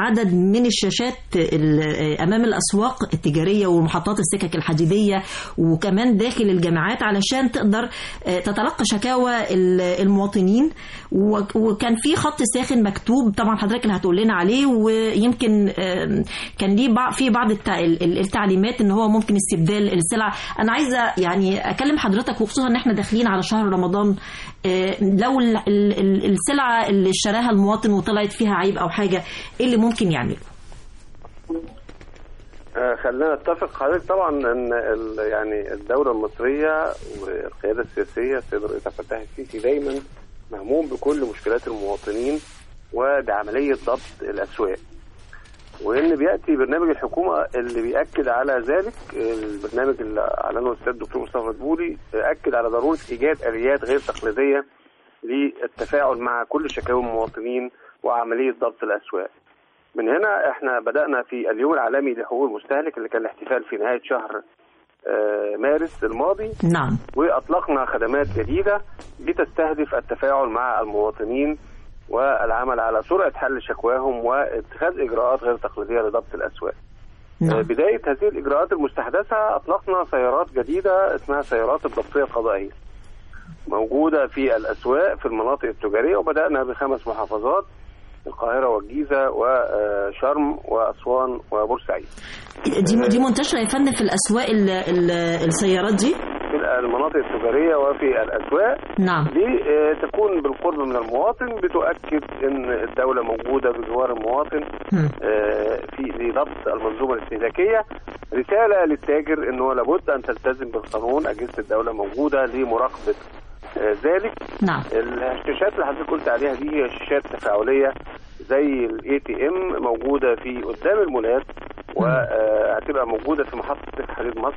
عدد من الشاشات ال- امام الاسواق التجاريه ومحطات السكك الحديديه وكمان داخل الجامعات علشان تقدر آه، تتلقى شكاوى ال- المواطنين و- وكان في خط ساخن مكتوب طبعا حضرتك اللي هتقول لنا عليه ويمكن آم، كان ليه بعض في بعض التع- ال- التعليمات ان هو ممكن استبدال السلع انا عايزه يعني اكلم حضرتك وخصوصا ان احنا داخلين على شهر رمضان آه، لو ال- ال- ال- السلعه اللي اشتراها المواطن وطلعت فيها عيب او حاجه ايه اللي ممكن يعمله آه، خلينا نتفق حضرتك طبعا ان ال- يعني الدوله المصريه والقياده السياسيه السيد الرئيس عبد الفتاح السيسي دايما مهموم بكل مشكلات المواطنين وبعمليه ضبط الاسواق وان بياتي برنامج الحكومه اللي بياكد على ذلك البرنامج اللي اعلنه الاستاذ الدكتور مصطفى مدبولي اكد على ضروره ايجاد اليات غير تقليديه للتفاعل مع كل شكاوى المواطنين وعمليه ضبط الاسواق. من هنا احنا بدانا في اليوم العالمي لحقوق المستهلك اللي كان الاحتفال في نهايه شهر آه، مارس الماضي نعم واطلقنا خدمات جديده بتستهدف التفاعل مع المواطنين والعمل على سرعه حل شكواهم واتخاذ اجراءات غير تقليديه لضبط الاسواق. نعم بدايه هذه الاجراءات المستحدثه اطلقنا سيارات جديده اسمها سيارات الضبطيه القضائيه. موجوده في الاسواق في المناطق التجاريه وبدانا بخمس محافظات القاهره والجيزه وشرم واسوان وبورسعيد. دي دي منتشره يا فندم في الاسواق ال- ال- السيارات دي في المناطق التجاريه وفي الاسواق نعم لتكون بالقرب من المواطن بتؤكد ان الدوله موجوده بجوار المواطن مم. آه، في لضبط المنظومه الاستهلاكيه رساله للتاجر انه لابد ان تلتزم بالقانون اجهزه الدوله موجوده لمراقبه آه، ذلك نعم الشاشات اللي حضرتك قلت عليها دي هي شاشات تفاعليه زي الاي تي ام موجوده في قدام المولات وهتبقى موجوده في محطه سكك حديد مصر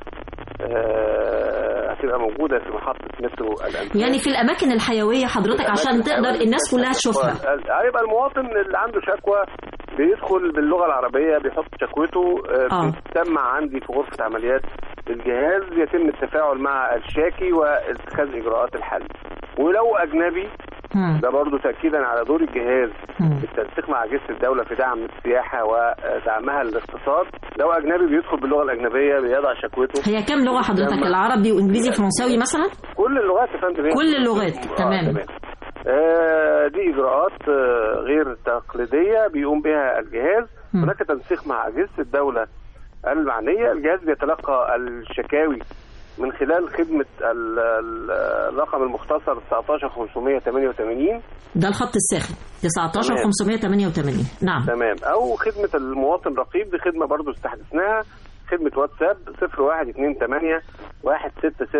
آه، هتبقى موجوده في محطه مترو الانفاق يعني في الاماكن الحيويه حضرتك عشان تقدر الناس كلها تشوفها هيبقى المواطن اللي عنده شكوى بيدخل باللغه العربيه بيحط شكوته آه، آه. بتسمع عندي في غرفه عمليات الجهاز يتم التفاعل مع الشاكي واتخاذ اجراءات الحل ولو اجنبي مم. ده برضه تاكيدا على دور الجهاز مم. بالتنسيق مع اجهزه الدوله في دعم السياحه ودعمها للاقتصاد لو اجنبي بيدخل باللغه الاجنبيه بيضع شكوته هي كام لغه حضرتك لما- العربي وانجليزي فرنساوي مثلا كل اللغات يا فندم كل اللغات، آه، تمام. تمام آه دي اجراءات آه غير تقليديه بيقوم بها الجهاز مم. هناك تنسيق مع اجهزه الدوله المعنيه الجهاز بيتلقى الشكاوي من خلال خدمه ال- ال- الرقم المختصر 19588 ده الخط الساخن 19 تمام. 588 نعم تمام او خدمه المواطن رقيب دي خدمه برضو استحدثناها خدمه واتساب 0128 166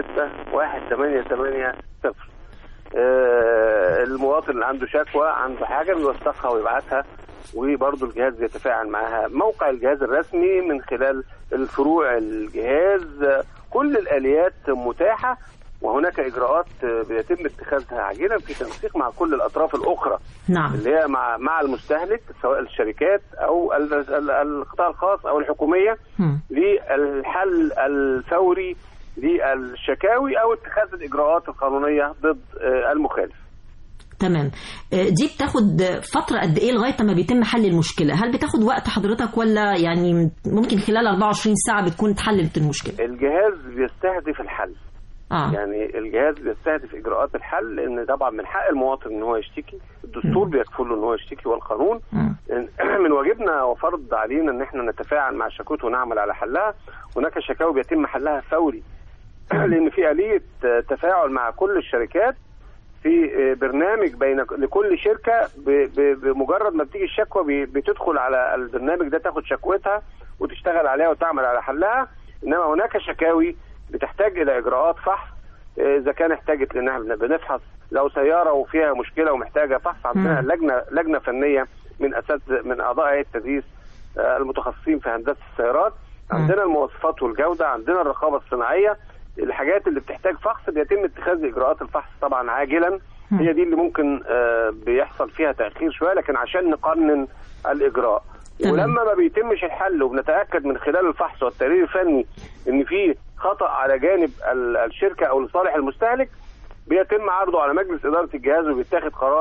1880 آه المواطن اللي عنده شكوى عنده حاجه بيوثقها ويبعتها وبرضه الجهاز بيتفاعل معاها موقع الجهاز الرسمي من خلال الفروع الجهاز آه، كل الاليات متاحه وهناك اجراءات آه، بيتم اتخاذها عاجلا في تنسيق مع كل الاطراف الاخرى نعم اللي هي مع مع المستهلك سواء الشركات او ال- ال- القطاع الخاص او الحكوميه مم. للحل الفوري للشكاوي او اتخاذ الاجراءات القانونيه ضد آه، المخالف. تمام آه، دي بتاخد فترة قد ايه لغاية ما بيتم حل المشكلة هل بتاخد وقت حضرتك ولا يعني ممكن خلال 24 ساعة بتكون اتحلت المشكلة الجهاز بيستهدف الحل اه يعني الجهاز بيستهدف اجراءات الحل لان طبعا من حق المواطن ان هو يشتكي الدستور بيكفل له ان هو يشتكي والقانون مم. من واجبنا وفرض علينا ان احنا نتفاعل مع شكوته ونعمل على حلها هناك شكاوى بيتم حلها فوري لان في اليه تفاعل مع كل الشركات في برنامج بين لكل شركه ب- ب- بمجرد ما بتيجي الشكوى بي- بتدخل على البرنامج ده تاخد شكوتها وتشتغل عليها وتعمل على حلها انما هناك شكاوي بتحتاج الى اجراءات فحص اذا كان احتاجت لان احنا بنفحص لو سياره وفيها مشكله ومحتاجه فحص عندنا مم. لجنه لجنه فنيه من اساتذه من اعضاء هيئه التدريس آه، المتخصصين في هندسه السيارات عندنا المواصفات والجوده عندنا الرقابه الصناعيه الحاجات اللي بتحتاج فحص بيتم اتخاذ اجراءات الفحص طبعا عاجلا مم. هي دي اللي ممكن آه، بيحصل فيها تاخير شويه لكن عشان نقنن الاجراء تمام. ولما ما بيتمش الحل وبنتاكد من خلال الفحص والتقرير الفني ان في خطا على جانب ال- الشركه او لصالح المستهلك بيتم عرضه على مجلس اداره الجهاز وبيتاخد قرار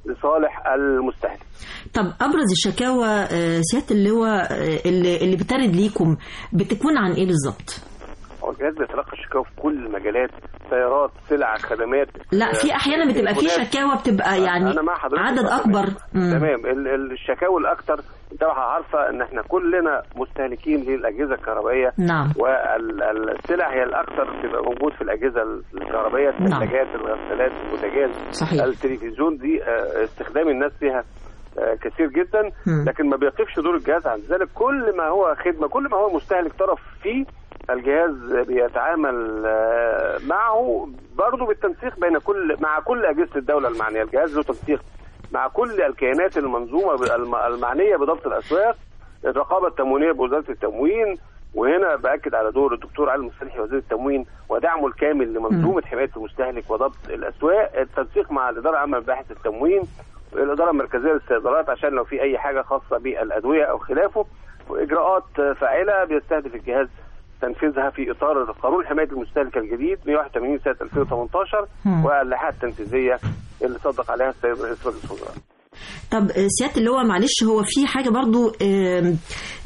لصالح المستهلك طب ابرز الشكاوى آه، سياده اللواء آه، اللي اللي بترد ليكم بتكون عن ايه بالظبط؟ هو الجهاز بيتلقى الشكاوى في كل المجالات سيارات سلع خدمات لا في آه، احيانا بتبقى في تليفونات. شكاوى بتبقى يعني انا مع حضرتك عدد تمام. اكبر مم. تمام ال- ال- الشكاوى الاكثر انت عارفه ان احنا كلنا مستهلكين للاجهزه الكهربائيه نعم والسلع هي الاكثر بتبقى موجود في الاجهزه الكهربائيه نعم. الثلاجات الغسالات البوتاجاز صحيح التلفزيون دي آه، استخدام الناس فيها آه، كثير جدا مم. لكن ما بيقفش دور الجهاز عن ذلك كل ما هو خدمه كل ما هو مستهلك طرف فيه الجهاز بيتعامل آه، معه برضه بالتنسيق بين كل مع كل اجهزه الدوله المعنيه الجهاز له تنسيق مع كل الكيانات المنظومه الم- المعنيه بضبط الاسواق الرقابه التموينيه بوزاره التموين وهنا باكد على دور الدكتور علي المصلحي وزير التموين ودعمه الكامل لمنظومه حمايه المستهلك وضبط الاسواق التنسيق مع الاداره العامه لباحث التموين والاداره المركزيه للصيدلات عشان لو في اي حاجه خاصه بالادويه او خلافه واجراءات فاعله بيستهدف الجهاز تنفيذها في اطار قانون حمايه المستهلك الجديد 181 سنه 2018 مم. واللائحه التنفيذيه اللي صدق عليها السيد رئيس مجلس الوزراء. طب آه، سياده اللواء معلش هو في حاجه برضو آم،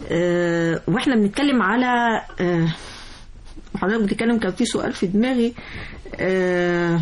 آه، واحنا بنتكلم على آه، حضرتك بتتكلم كان في سؤال في دماغي آه،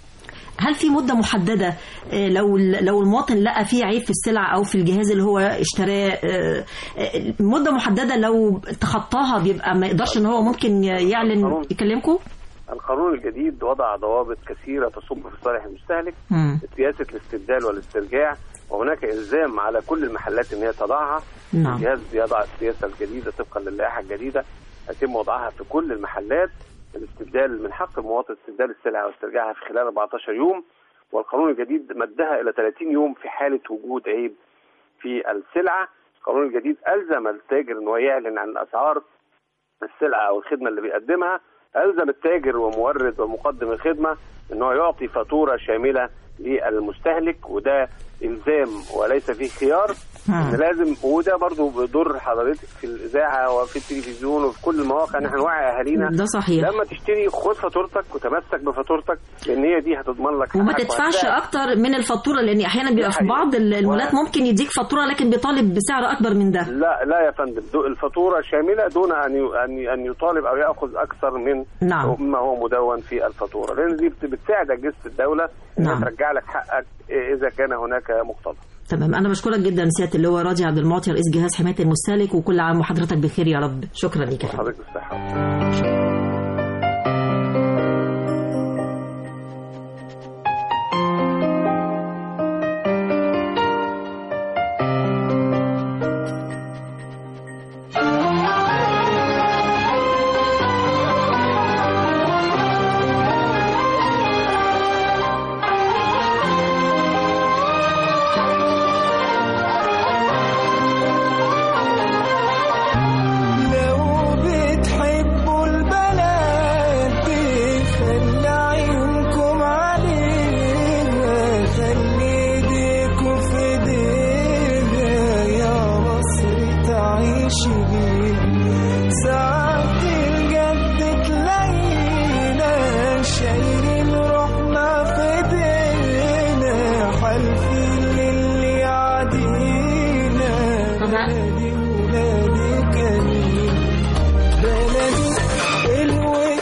هل في مده محدده آه، لو لو المواطن لقى فيه عيب في السلعه او في الجهاز اللي هو اشتراه آه، آه، مده محدده لو تخطاها بيبقى ما يقدرش ان هو ممكن يعلن يكلمكم؟ القانون الجديد وضع ضوابط كثيره تصب في صالح المستهلك مم. سياسه الاستبدال والاسترجاع وهناك الزام على كل المحلات ان هي تضعها نعم الجهاز بيضع السياسه الجديده طبقا للائحه الجديده يتم وضعها في كل المحلات الاستبدال من حق المواطن استبدال السلعه واسترجاعها في خلال 14 يوم والقانون الجديد مدها الى 30 يوم في حاله وجود عيب في السلعه القانون الجديد الزم التاجر انه يعلن عن اسعار السلعه او الخدمه اللي بيقدمها الزم التاجر ومورد ومقدم الخدمه ان هو يعطي فاتوره شامله للمستهلك وده الزام وليس فيه خيار مم. إن لازم وده برضو بدور حضرتك في الاذاعه وفي التلفزيون وفي كل المواقع ان احنا نوعي اهالينا ده صحيح لما تشتري خد فاتورتك وتمسك بفاتورتك لان هي دي هتضمن لك وما حقك تدفعش وهتساعد. اكتر من الفاتوره لان احيانا بيبقى في حقيقي. بعض المولات و- ممكن يديك فاتوره لكن بيطالب بسعر اكبر من ده لا لا يا فندم دو- الفاتوره شامله دون ان ي- ان ان يطالب او ياخذ اكثر من نعم. ما هو مدون في الفاتوره لان دي بت- بتساعد اجهزه الدوله انها نعم. ترجع لك حقك اذا كان هناك مقتضى تمام انا بشكرك جدا سياده اللواء راضي عبد المعطي رئيس جهاز حمايه المستهلك وكل عام وحضرتك بخير يا رب شكرا ليك يا فندم حضرتك بالصحه لو بتحبوا البلد دي خلي عيونكم عليها خلي ايديكوا في ايديها يا مصر تعيش بيها ساعات الجد تلاقينا شايلين روحنا في ايدينا حالفين للي يعدينا طبعا. بلدي ولادي كريم بلدي الود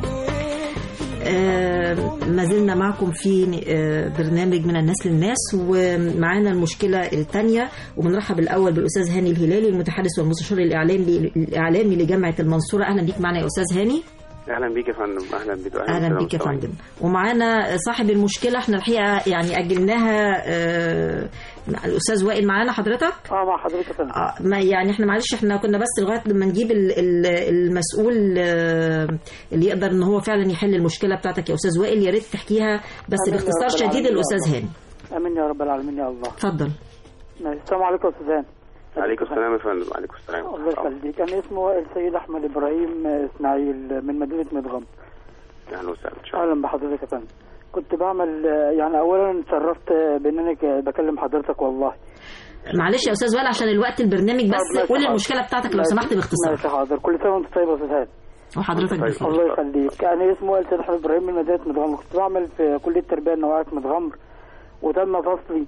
آه، ما زلنا معكم في آه، برنامج من الناس للناس ومعانا المشكلة الثانية وبنرحب الأول بالأستاذ هاني الهلالي المتحدث والمستشار الإعلامي الإعلامي لجامعة المنصورة أهلا بيك معنا يا أستاذ هاني اهلا بيك يا فندم اهلا بيك اهلا بيك يا فندم ومعانا صاحب المشكله احنا الحقيقه يعني اجلناها آه، مع الاستاذ وائل معانا حضرتك اه مع حضرتك يا فندم آه، ما يعني احنا معلش احنا كنا بس لغايه لما نجيب ال- ال- المسؤول آه، اللي يقدر ان هو فعلا يحل المشكله بتاعتك يا استاذ وائل يا ريت تحكيها بس آمين يا باختصار رب شديد العالمين يا الاستاذ رب. هاني امين يا رب العالمين يا الله اتفضل ماشي. السلام عليكم يا استاذ هاني عليكم السلام يا فندم عليكم السلام الله يخليك انا اسمي وائل سيد احمد ابراهيم اسماعيل من مدينه مدغم اهلا وسهلا ان شاء الله اهلا بحضرتك يا فندم كنت بعمل يعني اولا اتشرفت بان انا بكلم حضرتك والله معلش يا استاذ وائل عشان الوقت البرنامج طب بس ماشي قول حاضر. المشكله بتاعتك لو ماشي. سمحت باختصار ماشي حاضر كل سنه وانت طيب يا استاذ هاني وحضرتك طيب. بخير الله يخليك انا اسمي وائل سيد احمد ابراهيم من مدينه مدغمر كنت بعمل في كليه التربيه النوعيه في مدغمر وتم فصلي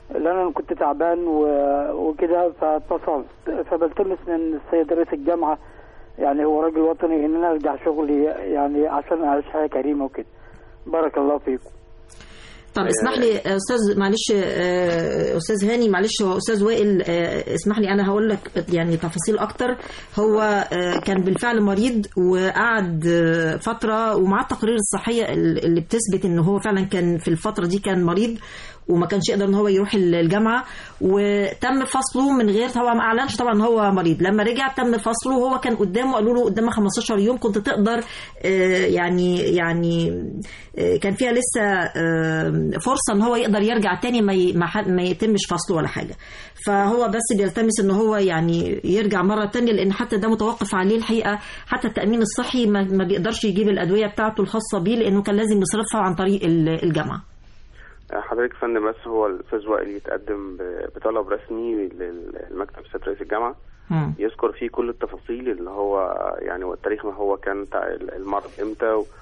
لان انا كنت تعبان و- وكده فاتصلت فبلتمس من السيد رئيس الجامعه يعني هو راجل وطني ان انا ارجع شغلي يعني عشان اعيش حياه كريمه وكده بارك الله فيكم طب اسمح لي آه، استاذ معلش آه، استاذ هاني معلش هو استاذ وائل آه، اسمح لي انا هقول لك يعني تفاصيل اكتر هو آه، كان بالفعل مريض وقعد آه، فتره ومعاه التقارير الصحيه اللي بتثبت ان هو فعلا كان في الفتره دي كان مريض وما كانش يقدر ان هو يروح الجامعه وتم فصله من غير طبعا ما اعلنش طبعا ان هو مريض لما رجع تم فصله وهو كان قدامه قالوا له قدامه 15 يوم كنت تقدر آه، يعني يعني آه، كان فيها لسه آه، فرصه ان هو يقدر يرجع تاني ما ي- ما ح- ما يتمش فصله ولا حاجه فهو بس بيلتمس ان هو يعني يرجع مره تانية لان حتى ده متوقف عليه الحقيقه حتى التامين الصحي ما ما بيقدرش يجيب الادويه بتاعته الخاصه بيه لانه كان لازم يصرفها عن طريق ال- الجامعه حضرتك يا فندم بس هو الاستاذ وائل يتقدم ب- بطلب رسمي للمكتب سيادة رئيس الجامعه مم. يذكر فيه كل التفاصيل اللي هو يعني والتاريخ ما هو كان تع- المرض امتى و-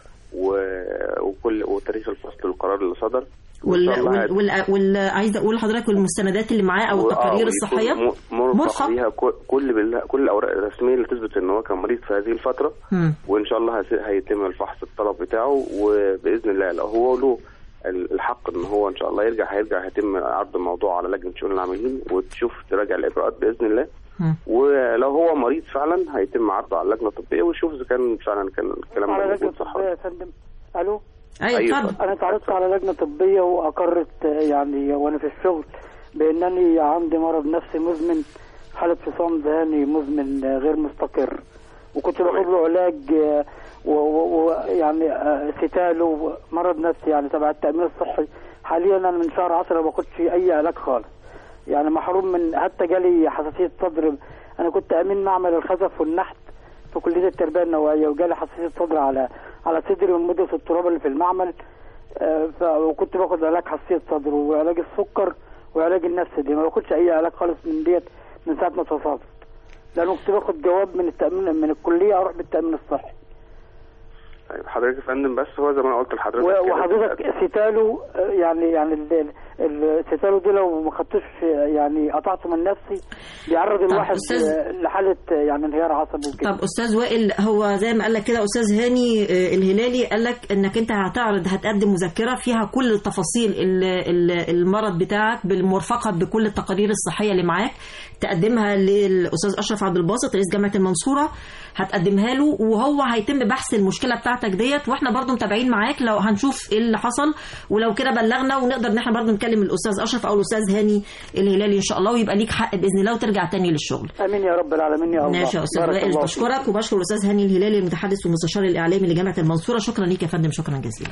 وكل وتاريخ الفصل والقرار اللي صدر وإن وال شاء الله وال وال, وال... عايزه اقول لحضرتك والمستندات اللي معاه او و- آه، التقارير ويكون الصحيه م- مرفق مرفق. بيها كل- كل بال- كل الاوراق الرسميه اللي تثبت ان هو كان مريض في هذه الفتره مم. وان شاء الله هس- هيتم الفحص الطلب بتاعه وباذن الله لو هو له ال- الحق ان هو ان شاء الله يرجع هيرجع هيتم عرض الموضوع على لجنه شؤون العاملين وتشوف تراجع الاجراءات باذن الله مم. ولو هو مريض فعلا هيتم عرضه على اللجنه الطبيه ويشوف اذا كان فعلا كان الكلام على ده لجنه موجود صح طبيه ولا يا فندم الو ايوه أيوة. اتفضل انا اتعرضت على لجنه طبيه واقرت آه، يعني وانا في الشغل بانني عندي مرض نفسي مزمن حاله فصام ذهني مزمن آه، غير مستقر وكنت باخد له علاج آه، و- و- ويعني آه، ستالو مرض نفسي يعني تبع التامين الصحي حاليا انا من شهر 10 ما باخدش اي علاج خالص يعني محروم من حتى جالي حساسيه صدر انا كنت امين معمل الخزف والنحت في كليه التربيه النوويه وجالي حساسيه صدر على على صدري من مده التراب اللي في المعمل آه، ف- وكنت باخد علاج حساسيه صدر وعلاج السكر وعلاج النفس دي ما باخدش اي علاج خالص من ديت من ساعه ما اتصابت لانه كنت باخد جواب من التامين من الكليه اروح بالتامين الصحي طيب حضرتك يا فندم بس هو زي ما انا قلت لحضرتك و- كده. وحضرتك ستالو آه، يعني يعني ال- ال- الستالو دي لو ما خدتوش آه، يعني قطعته من نفسي بيعرض الواحد أستاذ- آه، لحاله آه، يعني انهيار عصبي وكده طب استاذ وائل هو زي ما قال لك كده استاذ هاني آه، الهلالي قال لك انك انت هتعرض هتقدم مذكره فيها كل التفاصيل ال- ال- المرض بتاعك بالمرفقه بكل التقارير الصحيه اللي معاك تقدمها للاستاذ اشرف عبد الباسط رئيس جامعه المنصوره هتقدمها له وهو هيتم بحث المشكله بتاعتك ديت واحنا برضو متابعين معاك لو هنشوف ايه اللي حصل ولو كده بلغنا ونقدر ان احنا برضو نكلم الاستاذ اشرف او الاستاذ هاني الهلالي ان شاء الله ويبقى ليك حق باذن الله وترجع تاني للشغل امين يا رب العالمين يا الله ماشي يا استاذ بارك وائل الله فيك. بشكرك وبشكر الاستاذ هاني الهلالي المتحدث والمستشار الاعلامي لجامعه المنصوره شكرا ليك يا فندم شكرا جزيلا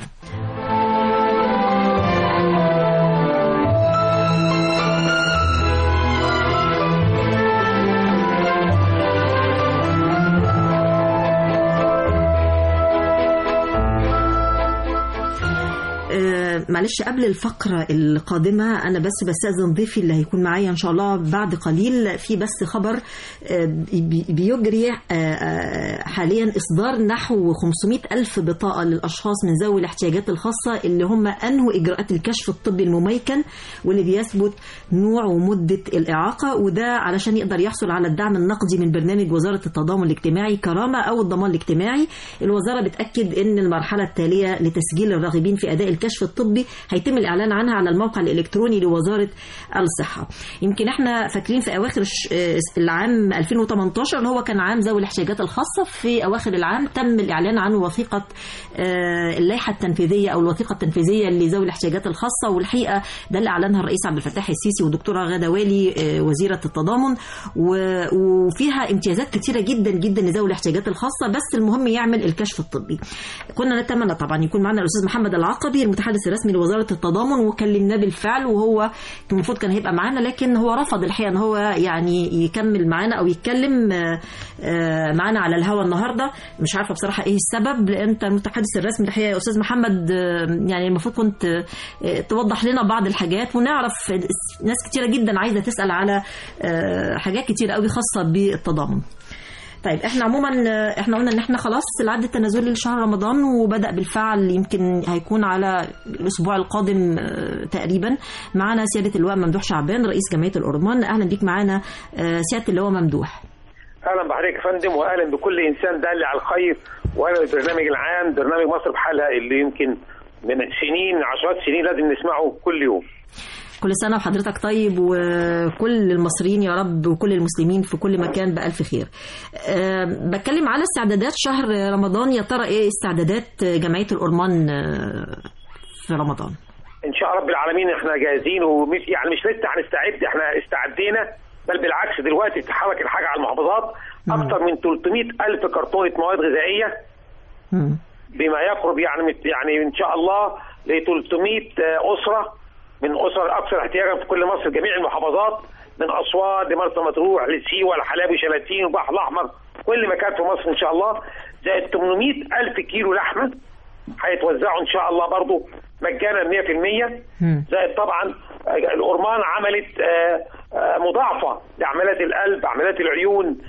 آه، معلش قبل الفقرة القادمة أنا بس بستأذن ضيفي اللي هيكون معايا إن شاء الله بعد قليل في بس خبر آه، بي- بيجري آه، آه، حاليا إصدار نحو 500 ألف بطاقة للأشخاص من ذوي الاحتياجات الخاصة اللي هم أنهوا إجراءات الكشف الطبي المميكن واللي بيثبت نوع ومدة الإعاقة وده علشان يقدر يحصل على الدعم النقدي من برنامج وزارة التضامن الاجتماعي كرامة أو الضمان الاجتماعي الوزارة بتأكد أن المرحلة التالية لتسجيل الراغبين في أداء الكشف الطبي هيتم الإعلان عنها على الموقع الإلكتروني لوزارة الصحة يمكن احنا فاكرين في أواخر الش- آه، العام 2018 اللي هو كان عام ذوي الاحتياجات الخاصة في أواخر العام تم الإعلان عن وثيقة آه، اللائحة التنفيذية أو الوثيقة التنفيذية لذوي الاحتياجات الخاصة والحقيقة ده اللي أعلنها الرئيس عبد الفتاح السيسي والدكتورة غادة والي آه، وزيرة التضامن و- وفيها امتيازات كتيرة جدا جدا لذوي الاحتياجات الخاصة بس المهم يعمل الكشف الطبي كنا نتمنى طبعا يكون معنا الأستاذ محمد العقبي المتحدث الرسمي لوزارة التضامن وكلمناه بالفعل وهو المفروض كان هيبقى معانا لكن هو رفض الحقيقة ان هو يعني يكمل معانا او يتكلم آه، آه، معانا على الهوا النهارده مش عارفه بصراحه ايه السبب لان انت المتحدث الرسمي الحقيقه يا استاذ محمد آه، يعني المفروض كنت آه، توضح لنا بعض الحاجات ونعرف ناس كتيره جدا عايزه تسال على آه، حاجات كتيره قوي خاصه بالتضامن طيب احنا عموما آه، احنا قلنا ان احنا خلاص العد التنازلي لشهر رمضان وبدا بالفعل يمكن هيكون على الاسبوع القادم آه، تقريبا معنا سياده اللواء ممدوح شعبان رئيس جمعيه الأورمان اهلا بيك معنا آه، سياده اللواء ممدوح اهلا بحضرتك يا فندم واهلا بكل انسان دال على الخير واهلا بالبرنامج العام برنامج مصر بحالها اللي يمكن من سنين عشرات سنين لازم نسمعه كل يوم كل سنة وحضرتك طيب وكل المصريين يا رب وكل المسلمين في كل مكان بألف خير أه بتكلم على استعدادات شهر رمضان يا ترى ايه استعدادات جمعية الأورمان آه، في رمضان ان شاء رب العالمين احنا جاهزين ومش يعني مش لسه هنستعد احنا استعدينا بل بالعكس دلوقتي تتحرك الحاجه على المحافظات اكثر من 300 الف كرتونه مواد غذائيه مم. بما يقرب يعني مت- يعني ان شاء الله ل 300 اسره من اسر اكثر احتياجا في كل مصر جميع المحافظات من اسوان لمرسى مطروح لسيوه لحلاب وشلاتين والبحر الاحمر كل مكان في مصر ان شاء الله زائد 800 الف كيلو لحمه هيتوزعوا ان شاء الله برضو مجانا 100% مم. زائد طبعا آه، الأورمان عملت آه، آه، مضاعفة لعمليات القلب عمليات العيون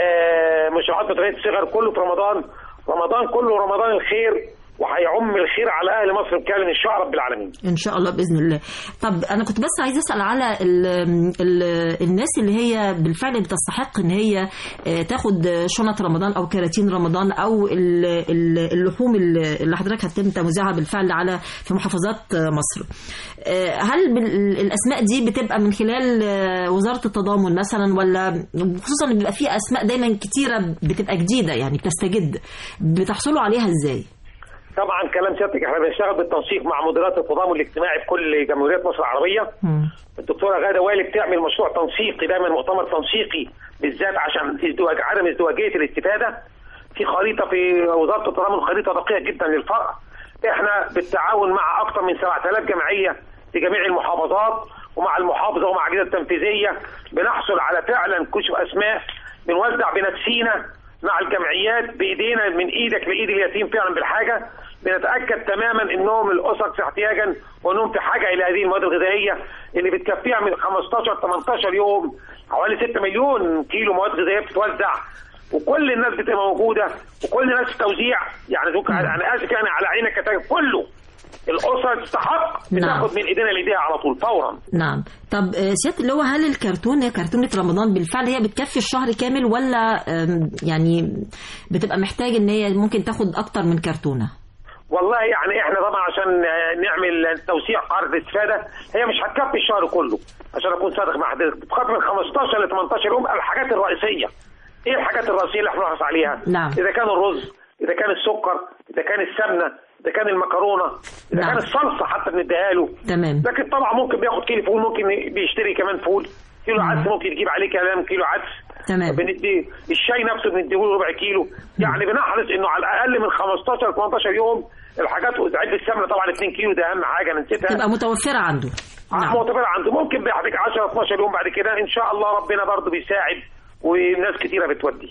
آه، مشروعات بطريقة الصغر كله في رمضان رمضان كله رمضان الخير وهيعم الخير على أهل مصر بكامل إن شاء رب العالمين ان شاء الله باذن الله طب انا كنت بس عايزه اسال على ال ال الناس اللي هي بالفعل بتستحق ان هي آه، تاخد شنط رمضان او كراتين رمضان او ال- ال- اللحوم اللي اللي حضرتك هتتم توزيعها بالفعل على في محافظات آه، مصر آه، هل بال- الاسماء دي بتبقى من خلال آه، وزاره التضامن مثلا ولا خصوصا ان بيبقى في اسماء دايما كتيره بتبقى جديده يعني بتستجد بتحصلوا عليها ازاي طبعا كلام سيادتك احنا بنشتغل بالتنسيق مع مديريات التضامن الاجتماعي في كل جمهوريات مصر العربيه مم. الدكتوره غاده والي بتعمل مشروع تنسيقي دايما مؤتمر تنسيقي بالذات عشان ازدواج عدم ازدواجيه الاستفاده في خريطه في وزاره التضامن خريطه دقيقه جدا للفرع احنا بالتعاون مع اكثر من 7000 جمعيه في جميع المحافظات ومع المحافظه ومع الاجهزه التنفيذيه بنحصل على فعلا كشف اسماء بنوزع بنفسينا مع الجمعيات بايدينا من ايدك لايد اليتيم فعلا بالحاجه بنتاكد تماما انهم الاكثر احتياجا وانهم في حاجه الى هذه المواد الغذائيه اللي بتكفيها من 15 18 يوم حوالي 6 مليون كيلو مواد غذائيه بتتوزع وكل الناس بتبقى موجوده وكل الناس توزيع يعني دوك انا اسف يعني على عينك كتاج كله الاسره تستحق نعم. بتاخد من ايدينا لايديها على طول فورا نعم طب آه، سياده اللي هو هل الكرتونه كرتونه رمضان بالفعل هي بتكفي الشهر كامل ولا آم، يعني بتبقى محتاج ان هي ممكن تاخد اكتر من كرتونه والله يعني احنا طبعا عشان آه، نعمل توسيع قاعده الاستفاده هي مش هتكفي الشهر كله عشان اكون صادق مع حضرتك بتكفي من 15 ل 18 يوم الحاجات الرئيسيه ايه الحاجات الرئيسيه اللي احنا بنحرص عليها؟ نعم. اذا كان الرز اذا كان السكر اذا كان السمنه اذا كان المكرونه اذا نعم. كان الصلصه حتى بنديها له تمام لكن طبعا ممكن بياخد كيلو فول ممكن بيشتري كمان فول كيلو عدس ممكن يجيب عليه كلام كيلو عدس تمام. بندي الشاي نفسه بنديه له ربع كيلو يعني بنحرص انه على الاقل من 15 ل 18 يوم الحاجات علبه السمنه طبعا 2 كيلو ده اهم حاجه انا نسيتها تبقى متوفره عنده نعم. معتبر عنده ممكن بيحتاج 10 12 يوم بعد كده ان شاء الله ربنا برضه بيساعد وناس كتيره بتودي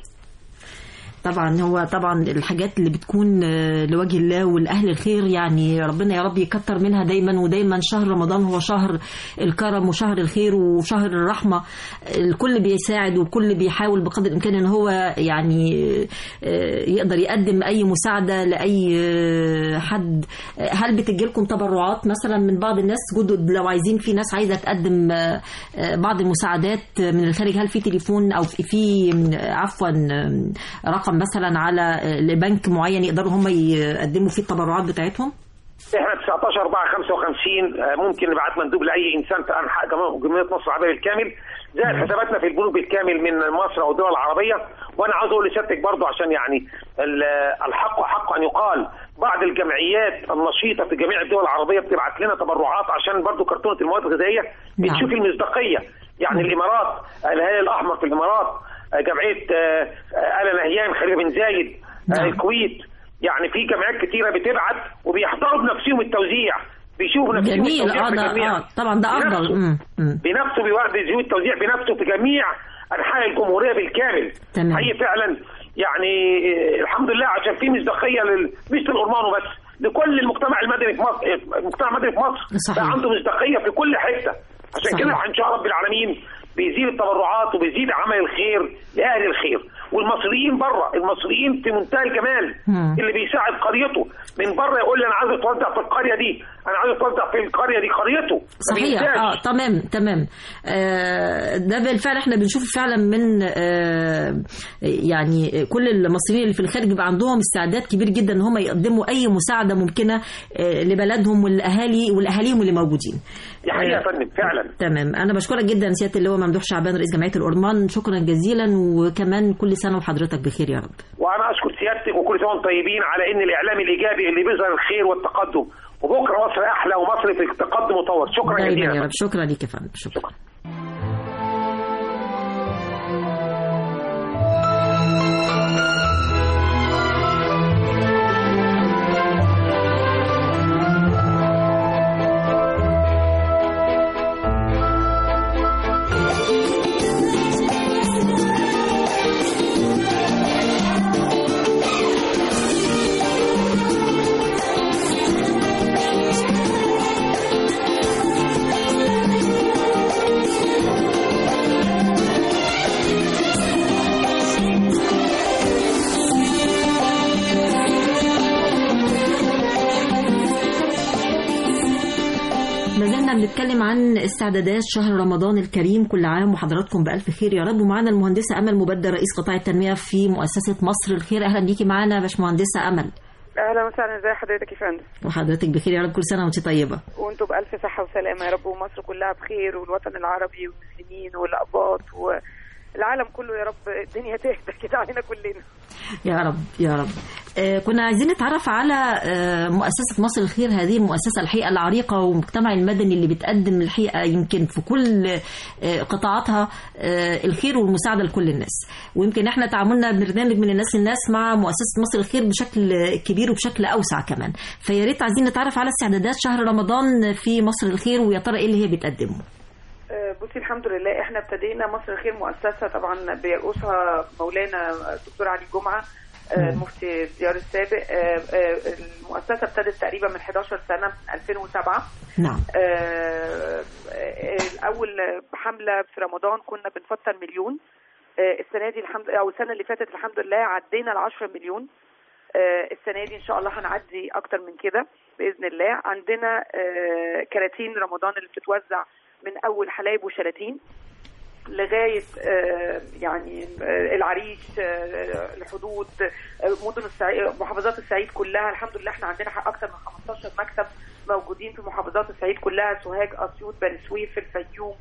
طبعا هو طبعا الحاجات اللي بتكون آه، لوجه الله والاهل الخير يعني ربنا يا رب يكتر منها دايما ودايما شهر رمضان هو شهر الكرم وشهر الخير وشهر الرحمه الكل بيساعد والكل بيحاول بقدر الامكان ان هو يعني آه، يقدر يقدم اي مساعده لاي آه، حد آه، هل بتجي لكم تبرعات مثلا من بعض الناس جدد لو عايزين في ناس عايزه تقدم آه، آه، بعض المساعدات من الخارج هل في تليفون او في- في آه، عفوا آه، رقم مثلا على آه، لبنك معين يقدروا هم يقدموا فيه التبرعات بتاعتهم؟ احنا 19 4 55 آه، ممكن نبعت مندوب لاي انسان في انحاء جم- جمهوريه مصر العربيه بالكامل زائد حساباتنا في البنوك بالكامل من مصر او الدول العربيه وانا عاوز اقول لسيادتك برضو عشان يعني ال- الحق حق ان يقال بعض الجمعيات النشيطه في جميع الدول العربيه بتبعت لنا تبرعات عشان برضو كرتونه المواد الغذائيه نعم. بتشوف المصداقيه يعني الامارات الهلال الاحمر في الامارات آه، جمعيه آه، آه، ال نهيان خليفه بن زايد آه، نعم. الكويت يعني في جمعيات كتيره بتبعت وبيحضروا بنفسهم التوزيع بيشوفوا نفسهم جميل التوزيع اه في ده جميع اه طبعا ده افضل بنفسه. مم، مم. بنفسه بيورد يزيد التوزيع بنفسه في جميع انحاء الجمهوريه بالكامل تمام. حقيقي فعلا يعني آه، الحمد لله عشان في مصداقيه لل... مش للأورمان وبس لكل المجتمع المدني في مصر آه، المجتمع المدني في مصر صحيح. بقى عنده مصداقيه في كل حته عشان صحيح. كده ان شاء رب العالمين بيزيد التبرعات وبيزيد عمل الخير لاهل الخير والمصريين بره المصريين في منتهى الجمال مم. اللي بيساعد قريته من بره يقول لي انا عايز اتوزع في القريه دي انا عايز اتوزع في القريه دي قريته ما صحيح بينساش. اه تمام تمام آه ده بالفعل احنا بنشوف فعلا من آه يعني كل المصريين اللي في الخارج بيبقى عندهم استعداد كبير جدا ان هم يقدموا اي مساعده ممكنه آه لبلدهم والاهالي والاهاليهم اللي موجودين دي حقيقه يا آه، فندم فعلا تمام انا بشكرك جدا سياده اللواء ممدوح شعبان رئيس جمعيه الأورمان شكرا جزيلا وكمان كل سنه وحضرتك بخير يا رب وانا اشكر سيادتك وكل سنه وانتم طيبين على ان الاعلام الايجابي اللي بيظهر الخير والتقدم وبكره مصر احلى ومصر في تقدم وطور شكرا دايما جزيلا يا رب شكرا ليك يا فندم شكرا شكرا ما زلنا بنتكلم عن استعدادات شهر رمضان الكريم كل عام وحضراتكم بألف خير يا رب ومعانا المهندسة أمل مبدل رئيس قطاع التنمية في مؤسسة مصر الخير أهلا بيكي معانا يا باشمهندسة أمل اهلا وسهلا ازي حضرتك يا فندم وحضرتك بخير يا رب كل سنة وأنت طيبة وانتم بالف صحه وسلامه يا رب ومصر كلها بخير والوطن العربي والمسلمين والاباط والعالم كله يا رب الدنيا تهدى كده علينا كلنا يا رب يا رب آه كنا عايزين نتعرف على آه مؤسسة مصر الخير هذه المؤسسة الحقيقة العريقة والمجتمع المدني اللي بتقدم الحقيقة يمكن في كل آه قطاعاتها آه الخير والمساعدة لكل الناس ويمكن احنا تعاملنا برنامج من الناس للناس مع مؤسسة مصر الخير بشكل كبير وبشكل أوسع كمان فيا ريت عايزين نتعرف على استعدادات شهر رمضان في مصر الخير ويا ترى ايه اللي هي بتقدمه آه، بصي الحمد لله احنا ابتدينا مصر الخير مؤسسه طبعا بيرقصها مولانا الدكتور علي جمعه آه، مم. مفتي الديار السابق آه، آه، المؤسسه ابتدت تقريبا من 11 سنه من 2007 نعم آه، آه، اول حمله في رمضان كنا بنفطر مليون آه، السنه دي الحمد او السنه اللي فاتت الحمد لله عدينا ال 10 مليون آه، السنه دي ان شاء الله هنعدي اكتر من كده باذن الله عندنا آه، كراتين رمضان اللي بتتوزع من اول حلايب وشلاتين لغايه آه، يعني آه، العريش آه، الحدود آه، مدن الصعيد محافظات الصعيد كلها الحمد لله احنا عندنا اكثر من 15 مكتب موجودين في محافظات الصعيد كلها سوهاج اسيوط بني سويف الفيوم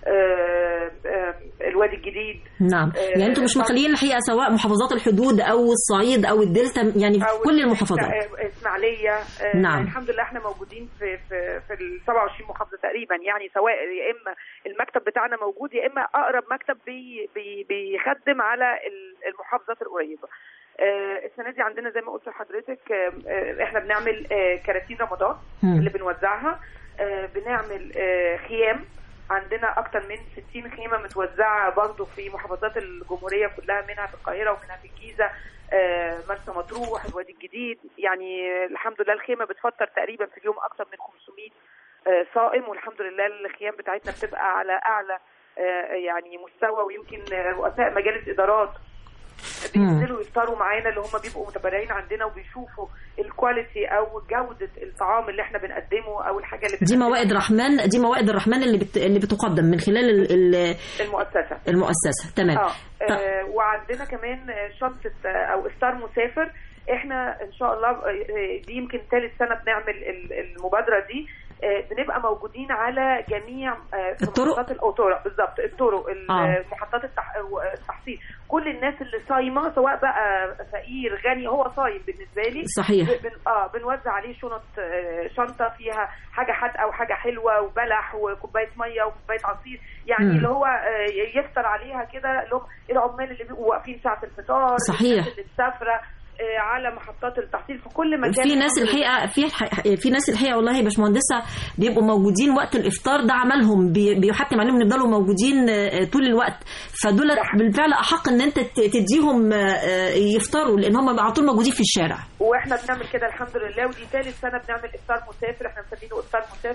آه، آه، الوادي الجديد نعم آه، يعني انتم مش طبعاً. مخليين الحقيقة سواء محافظات الحدود أو الصعيد أو الدلتا يعني في أو كل المحافظات آه، اسماعيليه آه، نعم. الحمد لله احنا موجودين في في في ال 27 محافظه تقريبا يعني سواء يا اما المكتب بتاعنا موجود يا اما اقرب مكتب بي بي بيخدم على ال- المحافظات القريبه آه، السنه دي عندنا زي ما قلت لحضرتك آه، آه، احنا بنعمل آه، كراتين رمضان مم. اللي بنوزعها آه، بنعمل آه، خيام عندنا اكتر من 60 خيمه متوزعه برضو في محافظات الجمهوريه كلها منها في القاهره ومنها في الجيزه آه، مرسى مطروح الوادي الجديد يعني الحمد لله الخيمه بتفطر تقريبا في اليوم اكتر من 500 آه، صائم والحمد لله الخيام بتاعتنا بتبقى على اعلى آه، يعني مستوى ويمكن آه، رؤساء مجالس ادارات بينزلوا يفطروا معانا اللي هم بيبقوا متبرعين عندنا وبيشوفوا الكواليتي او جوده الطعام اللي احنا بنقدمه او الحاجه اللي دي بنقدمها موائد رحمن دي موائد الرحمن اللي بت... اللي بتقدم من خلال ال- ال- المؤسسه المؤسسه تمام اه ط- آه، وعندنا كمان آه، شنطه آه، او افطار مسافر احنا ان شاء الله آه، آه، دي يمكن ثالث سنه بنعمل ال- المبادره دي آه، بنبقى موجودين على جميع آه، في الطرق؟ محطات الطرق بالظبط الطرق ال- آه. محطات التح- التحصيل كل الناس اللي صايمه سواء بقى فقير غني هو صايم بالنسبه لي صحيح بن اه بنوزع عليه شنط آه، شنطه فيها حاجه حادقه وحاجه حلوه وبلح وكوبايه ميه وكوبايه عصير يعني مم. اللي هو آه، يفطر عليها كده اللي هم العمال اللي بيبقوا واقفين ساعه الفطار صحيح. الناس اللي مسافره آه، على محطات التحصيل في كل مكان في ناس الحمد لله. الحقيقه في ح- في ناس الحقيقه والله يا باشمهندسه بيبقوا موجودين وقت الافطار ده عملهم بي- بيحتم عليهم إن يفضلوا موجودين آه، طول الوقت فدول بالفعل احق ان انت ت- تديهم آه، آه، يفطروا لان هم على طول موجودين في الشارع واحنا بنعمل كده الحمد لله ودي ثالث سنه بنعمل افطار مسافر احنا مسمينه افطار مسافر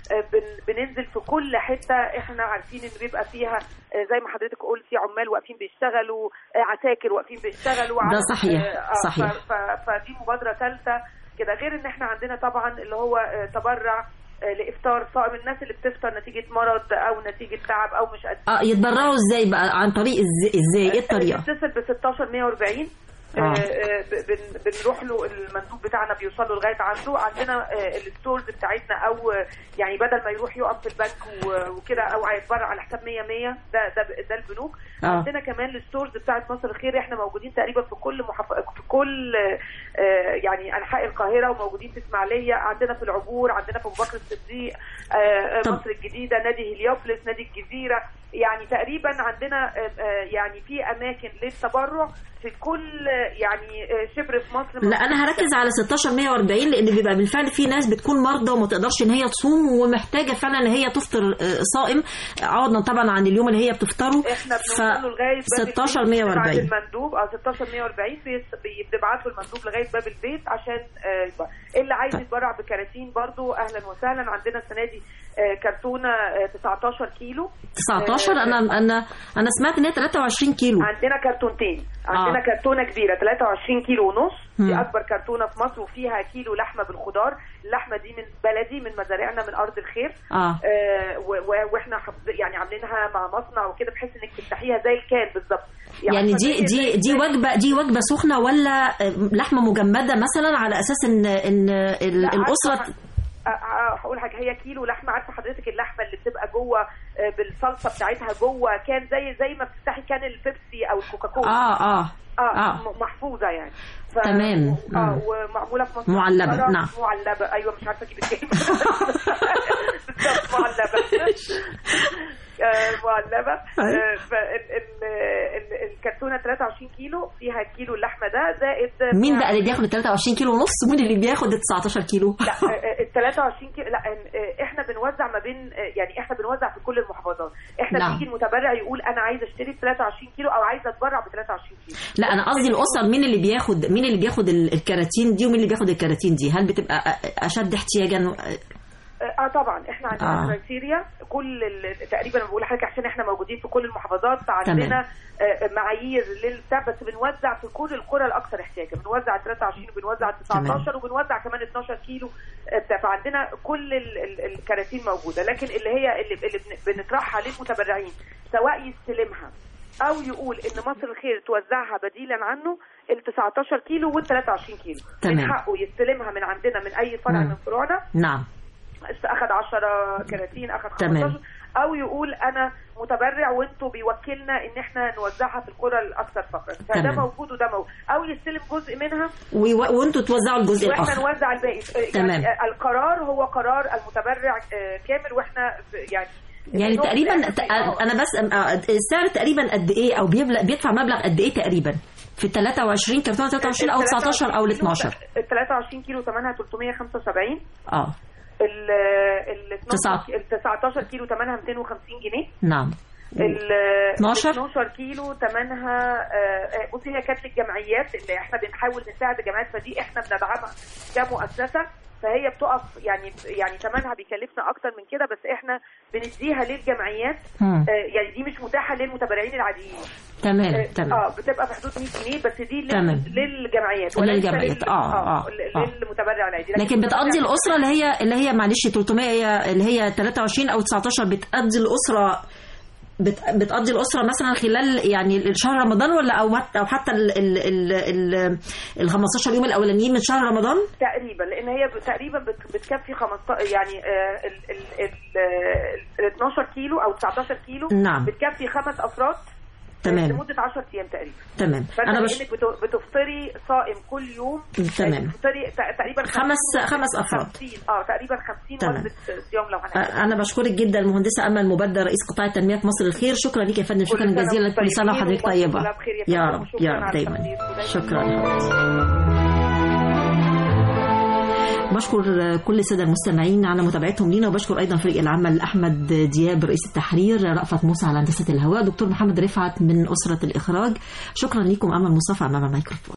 آه، بن- بننزل في كل حته احنا عارفين ان بيبقى فيها آه، زي ما حضرتك قلتي عمال واقفين بيشتغلوا آه، عساكر واقفين بيشتغلوا ده على- صحيح، آه، آه، صحيح. ف- ف- فدي مبادره ثالثه كده غير ان احنا عندنا طبعا اللي هو آه، تبرع آه، لافطار صائم الناس اللي بتفطر نتيجه مرض او نتيجه تعب او مش قادرين اه يتبرعوا ازاي بقى عن طريق ازاي, إزاي؟ ايه الطريقه بنتصل ب 16 140 آه. آه، آه، ب- بن- بنروح له المندوب بتاعنا بيوصل له لغايه عنده عندنا آه، الستورز بتاعتنا او آه، يعني بدل ما يروح يقف في البنك و- وكده او هيتبرع على حساب 100 100 ده ده ده البنوك آه. عندنا كمان الستورز بتاعت مصر الخير احنا موجودين تقريبا في كل محف... في كل آه، يعني انحاء القاهره وموجودين في اسماعيليه عندنا في العبور عندنا في ابو بكر الصديق آه، آه، طب- مصر الجديده نادي هليوبلس نادي الجزيره يعني تقريبا عندنا آه، آه، يعني في اماكن للتبرع في كل آه، يعني آه، شبر في مصر لا انا هركز على 16 140 لان بيبقى بالفعل في ناس بتكون مرضى وما تقدرش ان هي تصوم ومحتاجه فعلا ان هي تفطر آه، صائم عوضا طبعا عن اليوم اللي هي بتفطره احنا بنوصل له لغايه باب 16 البيت، بنبعت 140 المندوب اه 16 140 بيس- بي- بنبعت له المندوب لغايه باب البيت عشان آه، يبقى. اللي عايز طيب. يتبرع بكراتين برضو اهلا وسهلا عندنا السنه دي آه، كرتونه آه، 19 كيلو 19 انا انا انا سمعت ان هي 23 كيلو عندنا كرتونتين عندنا آه. كرتونه كبيره 23 كيلو ونص دي مم. اكبر كرتونه في مصر وفيها كيلو لحمه بالخضار اللحمه دي من بلدي من مزارعنا من ارض الخير اه آه و- و- واحنا حافظ- يعني عاملينها مع مصنع وكده بحيث انك تفتحيها زي الكان بالظبط يعني دي زي- دي زي- دي زي- وجبه دي وجبه سخنه ولا لحمه مجمده مثلا على اساس ان ان ال- لا، الاسره عارفة- أ- أ- هقول حاجه هي كيلو لحمه عارفه حضرتك اللحمه اللي بتبقى جوه آه، بالصلصه بتاعتها جوه كان زي زي ما بتفتحي كان البيبسي او الكوكاكولا اه اه اه, آه. م- محفوظه يعني ف... تمام. اه مم. ومعموله في مصر معلبة، الصغيرة. نعم. معلبه ايوه مش عارفه اجيب الكلمه بالظبط معلبه آه، معلبه أيوة. آه، فال- ال- ال- الكرتونه 23 كيلو فيها كيلو اللحمه ده زائد مين فيها- بقى اللي بياخد ال 23 كيلو ونص ومين اللي بياخد ال 19 كيلو لا ال 23 كيلو لا آه، احنا بنوزع ما بين آه، يعني احنا بنوزع في كل المحافظات احنا نعم. بيجي المتبرع يقول انا عايز اشتري ب 23 كيلو او عايز اتبرع ب 23 كيلو لا انا قصدي الاسر مين اللي بياخد مين اللي بياخد ال- الكراتين دي ومين اللي بياخد الكراتين دي هل بتبقى أ- اشد احتياجا اه طبعا احنا عندنا آه. آه. كرايتيريا كل ال- تقريبا أنا بقول لحضرتك عشان احنا موجودين في كل المحافظات فعندنا آه، معايير للبتاع بس بنوزع في كل القرى الاكثر احتياجا بنوزع 23 وبنوزع 19 وبنوزع كمان 12 كيلو آه، بتاع فعندنا كل ال- ال- الكراتين موجوده لكن اللي هي اللي, اللي بن- بنطرحها للمتبرعين سواء يستلمها او يقول ان مصر الخير توزعها بديلا عنه ال 19 كيلو وال 23 كيلو تمام. من حقه يستلمها من عندنا من اي فرع مم. من فروعنا نعم اخذ 10 كراتين اخذ 15 تمام. او يقول انا متبرع وانتوا بيوكلنا ان احنا نوزعها في القرى الاكثر فقرا فده تمام. موجود وده موجود او يستلم جزء منها ويو- وانتوا توزعوا الجزء واحنا الاخر نوزع الباقي آه، تمام. يعني آه، القرار هو قرار المتبرع آه، كامل واحنا ب- يعني يعني نقطة تقريبا أساسية. ت- انا بس آه، السعر تقريبا قد ايه او بيبلغ بيدفع مبلغ قد ايه تقريبا في ال 23 كرتونه 23 او 19 او ال 12 ال 23 كيلو ثمنها 375 اه ال ال 12 ال 19 كيلو ثمنها 250 جنيه نعم ال 12 12 كيلو ثمنها آه، بصي هي كانت للجمعيات اللي احنا بنحاول نساعد الجمعيات فدي احنا بندعمها كمؤسسه فهي بتقف يعني يعني ثمنها بيكلفنا اكتر من كده بس احنا بنديها للجمعيات مم. آه، يعني دي مش متاحه للمتبرعين العاديين تمام اه تمام آه، بتبقى في حدود 100 جنيه بس دي لل- تمام. للجمعيات وليس للجمعيات. لل- آه، آه، ل- آه. للمتبرع العادي لكن بتقضي المتبرع- الاسره اللي هي اللي هي معلش 300 اللي هي 23 او 19 بتقضي الاسره بت- بتقضي الاسره مثلا خلال يعني شهر رمضان ولا او مت- او حتى ال ال ال ال ال 15 يوم الاولانيين من شهر رمضان تقريبا لان هي ب- تقريبا بت- بتكفي 15 يعني آه، ال ال ال ال 12 كيلو او 19 كيلو نعم. بتكفي خمس افراد تمام. لمده 10 ايام تقريبا تمام فانت انا بش... بش انك بت- بتفطري صائم كل يوم تمام. بتفطري ت- تقريبا خمس- 50 خمس أفراد. 50 اه تقريبا 50 تمام. وجبه صيام لو هنعمل انا بشكرك جدا المهندسه امل مبدر رئيس قطاع التنميه في مصر الخير شكرا ليك يا فندم شكرا كل سنة جزيلا وانتم كل سنه طيبين وحضرتك ومصر طيبه كلها بخير يا يا فندم، رب وشكراً يا على رب دايما التقدير ودايماً شكرا بشكر كل الساده المستمعين على متابعتهم لينا وبشكر ايضا فريق العمل احمد دياب رئيس التحرير رأفت موسى على هندسه الهواء دكتور محمد رفعت من اسره الاخراج شكرا لكم امل مصطفى امام الميكروفون